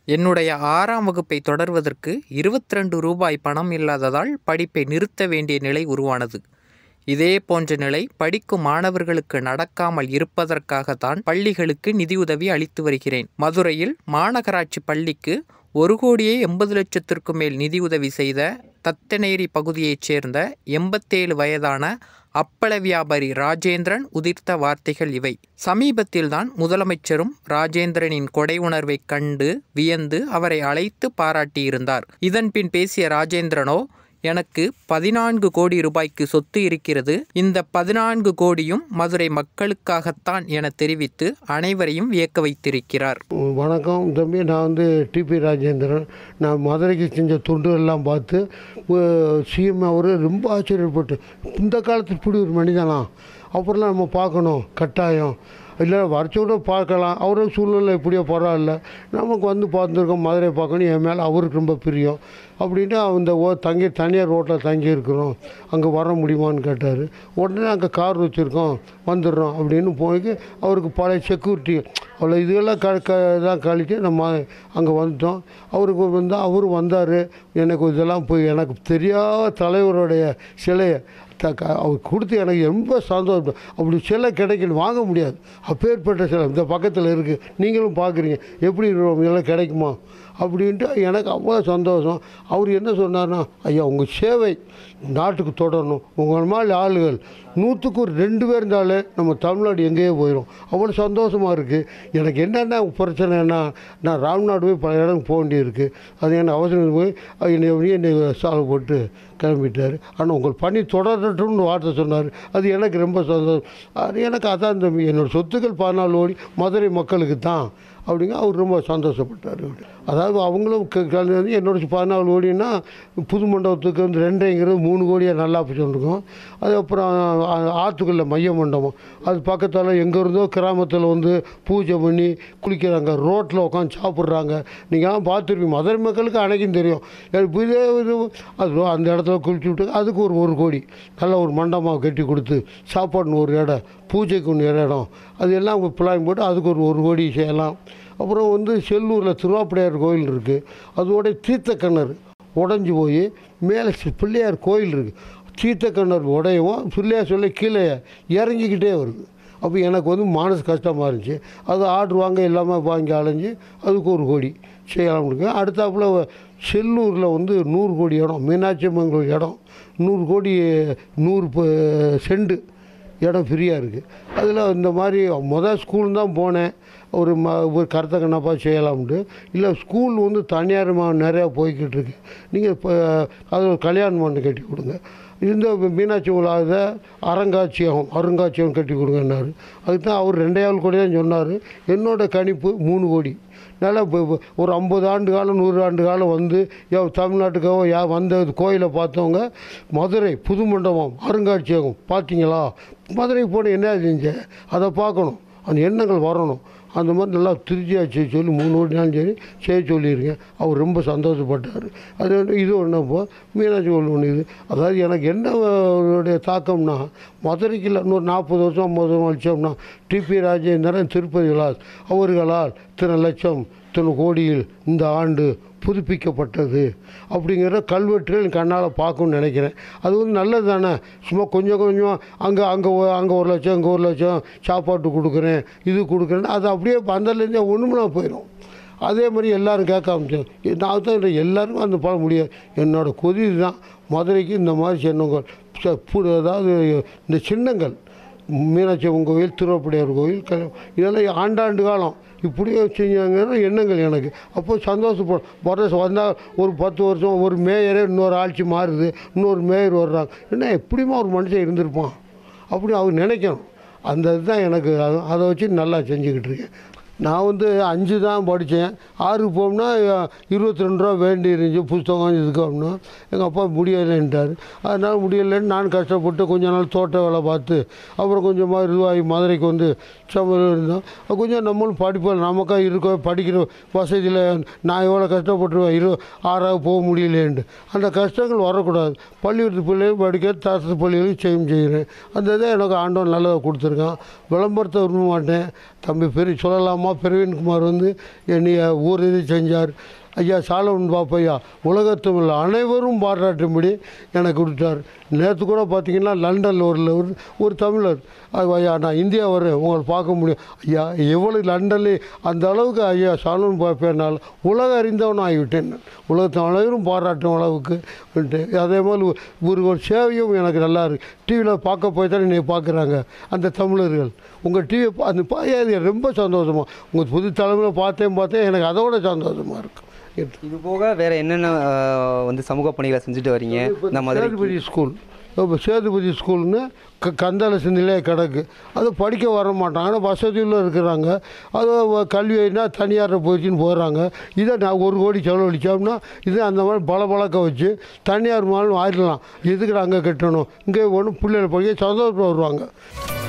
என்னுடைய ஆறாம் வகுப்பை தொடர்வதற்கு இருபத்தி ரெண்டு ரூபாய் பணம் இல்லாததால் படிப்பை நிறுத்த வேண்டிய நிலை உருவானது இதே போன்ற நிலை படிக்கும் மாணவர்களுக்கு நடக்காமல் இருப்பதற்காகத்தான் பள்ளிகளுக்கு நிதியுதவி அளித்து வருகிறேன் மதுரையில் மாநகராட்சி பள்ளிக்கு ஒரு கோடியே எண்பது லட்சத்திற்கும் மேல் நிதியுதவி செய்த தத்தனேரி பகுதியைச் சேர்ந்த எண்பத்தேழு வயதான அப்பள வியாபாரி ராஜேந்திரன் உதிர்த்த வார்த்தைகள் இவை சமீபத்தில்தான் முதலமைச்சரும் ராஜேந்திரனின் கொடை உணர்வைக் கண்டு வியந்து அவரை அழைத்து பாராட்டியிருந்தார் இதன்பின் பேசிய ராஜேந்திரனோ எனக்கு பதினான்கு கோடி ரூபாய்க்கு சொத்து இருக்கிறது இந்த பதினான்கு கோடியும் மதுரை மக்களுக்காகத்தான் என தெரிவித்து அனைவரையும் வியக்க வைத்திருக்கிறார் வணக்கம் தம்பி நான் வந்து டிபி ராஜேந்திரன் நான் மதுரைக்கு செஞ்ச தொண்டுகள்லாம் பார்த்து சிஎம் அவர் ரொம்ப ஆச்சரியப்பட்டு இந்த காலத்து இப்படி ஒரு மனிதனா அப்புறம்லாம் நம்ம பார்க்கணும் கட்டாயம் இல்லை வரைச்சோட பார்க்கலாம் அவரும் சூழ்நிலை எப்படியோ பரவாயில்ல நமக்கு வந்து பார்த்துருக்கோம் மதுரை பார்க்கணும் என் மேலே அவருக்கு ரொம்ப பிரியம் அப்படின்ட்டு அந்த ஓ தங்கி தனியார் ரோட்டில் தங்கி இருக்கிறோம் அங்கே வர முடியுமான்னு கேட்டார் உடனே அங்கே கார் வச்சுருக்கோம் வந்துடுறோம் அப்படின்னு போய் அவருக்கு பழைய செக்யூரிட்டி அவ்வளோ இதெல்லாம் க க இதெல்லாம் கழித்து நம்ம அங்கே வந்துட்டோம் அவருக்கு வந்து அவர் வந்தார் எனக்கு இதெல்லாம் போய் எனக்கு தெரியாத தலைவருடைய சிலையை த க- அவர் கொடுத்து எனக்கு ரொம்ப சந்தோஷம் அப்படி சிலை கிடைக்கல வாங்க முடியாது அப்பேற்பட்ட சிலை இந்த பக்கத்தில் இருக்குது நீங்களும் பார்க்குறீங்க எப்படி இருக்கும், இதெல்லாம் கிடைக்குமா அப்படின்ட்டு எனக்கு அவ்வளோ சந்தோஷம் அவர் என்ன சொன்னார்னா ஐயா உங்கள் சேவை நாட்டுக்கு தொடரணும் உங்கள் மாதிரி ஆளுகள் நூற்றுக்கு ஒரு ரெண்டு பேர் இருந்தாலே நம்ம தமிழ்நாடு எங்கேயோ போயிடும் அவ்வளோ சந்தோஷமாக இருக்குது எனக்கு என்னென்ன பிரச்சனைனா நான் ராம்நாடு போய் பல இடம் போக வேண்டியிருக்கு அது என்ன அவசரம் போய் என்னை அப்படியே என்னை சால்வ் போட்டு கிளம்பிட்டார் ஆனால் உங்கள் பணி தொடரட்டும்னு வார்த்தை சொன்னார் அது எனக்கு ரொம்ப சந்தோஷம் அது எனக்கு அதான் தம்பி என்னோடய சொத்துக்கள் பதினாலு கோடி மதுரை மக்களுக்கு தான் அப்படிங்க அவர் ரொம்ப சந்தோஷப்பட்டார் அதாவது அவங்களும் க- கலந்து வந்து என்னோட பதினாலு கோடின்னா புது மண்டபத்துக்கு வந்து ரெண்டைங்கிறது மூணு கோடியாக நல்லா சொல்லிருக்கோம் அது அப்புறம் ஆ- ஆத்துக்குள்ள மைய மண்டபம் அது பக்கத்தில் எங்கே இருந்தோ கிராமத்தில் வந்து பூஜை பண்ணி குளிக்கிறாங்க ரோட்டில் உட்காந்து சாப்பிட்றாங்க நீங்களாம் பார்த்துருப்பீங்க மதுரை மக்களுக்கு அன்னைக்கும் தெரியும் எனக்கு இதே இது அது அந்த இடத்துல குளிச்சு விட்டு அதுக்கு ஒரு ஒரு கோடி நல்ல ஒரு மண்டபம் கட்டி கொடுத்து சாப்பாடுன்னு ஒரு இடம் பூஜைக்கு ஒன்று இடம் அது எல்லாம் பிளான் போட்டு அதுக்கு ஒரு ஒரு கோடி செய்யலாம் அப்புறம் வந்து செல்லூரில் திருவாப்பிடையார் கோயில் இருக்குது அதோட தீர்த்தக்கண்ணர் உடஞ்சி போய் மேலே சி- பிள்ளையார் கோயில் இருக்குது தீர்த்தக்கண்ணர் உடையவும் பிள்ளையார் சொல்லி கீழே இறங்கிக்கிட்டே வருது அப்போ எனக்கு வந்து மனசு கஷ்டமாக இருந்துச்சு அது ஆர்டர் வாங்க இல்லாமல் வாங்கி அலைஞ்சு அதுக்கு ஒரு கோடி செய்யலாம் இருக்கேன் அடுத்தாப்புல செல்லூரில் வந்து நூறு கோடி இடம் மீனாட்சி அம்மன் கோயில் இடம் நூறு கோடி நூறு ப- செண்டு இடம் ஃப்ரீயாக இருக்குது அதில் இந்த மாதிரி மொதல் ஸ்கூல் தான் போனேன் ஒரு ம ஒரு கருத்த கண்ணப்பா செய்யலாம்ட்டு இல்லை ஸ்கூல் வந்து தனியாரமாக நிறையா போய்கிட்டு இருக்கு நீங்கள் இப்போ அது ஒரு கல்யாண மண்டபம் கட்டி கொடுங்க இந்த மீனாட்சி உலாத அருங்காட்சியகம் அருங்காட்சியகம் கட்டி கொடுங்கன்னாரு அதுக்கு தான் அவர் ரெண்டையாவது கோடி தான் சொன்னார் என்னோட கணிப்பு மூணு கோடி நல்லா இப்போ இப்போ ஒரு ஐம்பது ஆண்டு காலம் நூறு ஆண்டு காலம் வந்து யோ தமிழ்நாட்டுக்காக யா வந்த கோயிலை பார்த்தவங்க மதுரை புது மண்டபம் அருங்காட்சியகம் பார்த்தீங்களா மதுரை போன என்ன செஞ்ச அதை பார்க்கணும் அந்த எண்ணங்கள் வரணும் அந்த மாதிரி நல்லா திருச்சியாக செய்ய சொல்லி மூணு ஓடினாலும் சரி செய்ய சொல்லியிருக்கேன் அவர் ரொம்ப சந்தோஷப்பட்டார் அது வந்து இது ஒன்று இப்போ மீனாட்சி கோயில் ஒன்று இது அதாவது எனக்கு என்ன அவருடைய தாக்கம்னா மதுரைக்கு இல்லை இன்னொரு நாற்பது வருஷம் ஐம்பது வருஷம் வச்சோம்னா டிபி ராஜேந்திரன் திருப்பதி விலாஸ் அவர்களால் இத்தனை லட்சம் இத்தனை கோடியில் இந்த ஆண்டு புதுப்பிக்கப்பட்டது அப்படிங்கிற கல்வெட்டுகள் என் கண்ணால் பார்க்கணும்னு நினைக்கிறேன் அது வந்து நல்லது தானே சும்மா கொஞ்சம் கொஞ்சம் அங்கே அங்கே அங்கே ஒரு லட்சம் இங்கே ஒரு லட்சம் சாப்பாட்டு கொடுக்குறேன் இது கொடுக்குறேன் அது அப்படியே பந்தலேருந்தே ஒன்றுமே போயிடும் அதே மாதிரி எல்லாரும் கேட்க ஆரம்பிச்சோம் நான் தான் இல்லை எல்லாருக்கும் அந்த பழம் முடியாது என்னோடய கொதி தான் மதுரைக்கு இந்த மாதிரி சின்னங்கள் ச- பு- அதாவது இந்த சின்னங்கள் மீனாட்சி அம்மன் கோயில் திருவப்படையார் கோயில் க இதெல்லாம் ஆண்டாண்டு காலம் இப்படியே செஞ்சாங்கன்னா எண்ணங்கள் எனக்கு அப்போ சந்தோஷப்படும் வருஷம் வந்தால் ஒரு பத்து வருஷம் ஒரு மேயரே இன்னொரு ஆட்சி மாறுது இன்னொரு மேயர் வர்றாங்க என்ன எப்படிமா ஒரு மனுஷன் இருந்திருப்பான் அப்படி அவர் நினைக்கணும் அந்த இதுதான் எனக்கு அது- அதை வச்சு நல்லா செஞ்சுக்கிட்டு இருக்கேன் நான் வந்து அஞ்சு தான் படித்தேன் ஆறுக்கு போகணும்னா இருபத்தி ரெண்டு ரூபா வேண்டி இருந்துச்சு புஸ்தகம் இதுக்கு அப்படின்னா எங்கள் அப்பா முடியலைன்ட்டார் அதனால் முடியலைன்னு நான் கஷ்டப்பட்டு கொஞ்ச நாள் தோட்ட வேலை பார்த்து அப்புறம் கொஞ்சமாக இதுவாகி மதுரைக்கு வந்து சம்பளம் இருந்தோம் கொஞ்சம் நம்மளும் படிப்போம் நமக்கா இருக்க படிக்கிற வசதியில் நான் எவ்வளோ கஷ்டப்பட்டுருவேன் இரு ஆறாவது போக முடியலேன்ட்டு அந்த கஷ்டங்கள் வரக்கூடாது பள்ளிக்கூடத்து பிள்ளையும் படிக்க தரத்து பள்ளிகளும் செய்யும் செய்கிறேன் அந்த இதை எனக்கு ஆண்டவன் நல்லதாக கொடுத்துருக்கான் விளம்பரத்தை விரும்ப மாட்டேன் தம்பி பெரிய சொல்லலாமா பிரவீன்குமார் வந்து என்னைய ஊர் இது செஞ்சார் ஐயா சாலவன் பாப்பையா உலகத்தில் அனைவரும் பாராட்டும்படி எனக்கு கொடுத்தார் நேற்று கூட பார்த்தீங்கன்னா லண்டனில் ஒரு ஒரு ஒரு தமிழர் அது ஐயா நான் இந்தியா வரேன் உங்களை பார்க்க முடியும் ஐயா எவ்வளோ லண்டன்லேயே அந்த அளவுக்கு ஐயா சாலவன் பாப்பையனால் உலக அறிந்தவனும் ஆகிவிட்டேன் நான். உலகத்தை அனைவரும் பாராட்டும் அளவுக்கு வந்துட்டு அதே மாதிரி ஒரு ஒரு சேவையும் எனக்கு நல்லா இருக்கு டிவியில் பார்க்க போய் தான் என்னை பார்க்குறாங்க அந்த தமிழர்கள் உங்கள் டிவி அந்த பாயாது ரொம்ப சந்தோஷமாக உங்கள் புது தலைமையில் பார்த்தேன் பார்த்தேன் எனக்கு அதோட சந்தோஷமாக இருக்கும் இது போக வேற என்னென்ன ஆஹ், வந்து சமூக பணிகளை செஞ்சுட்டு வரீங்க இந்த மாதிரி சேதுபதி ஸ்கூல் இப்போ சேதுபதி ஸ்கூல்னு க கந்தால சிந்திலே கிடக்கு அது படிக்க வர மாட்டாங்க ஆனால் வசதியில் இருக்கிறாங்க அது வ- கல்வினா தனியார் போச்சுன்னு போகிறாங்க இதை நான் ஒரு கோடி செலவழிச்சோம்னா இதை அந்த மாதிரி பல பழக்க வச்சு தனியார் மாலும் ஆயிடலாம் எதுக்கு அங்கே கட்டணும் இங்கே ஒன்றும் பிள்ளைகளை படிக்க சந்தோஷம் வருவாங்க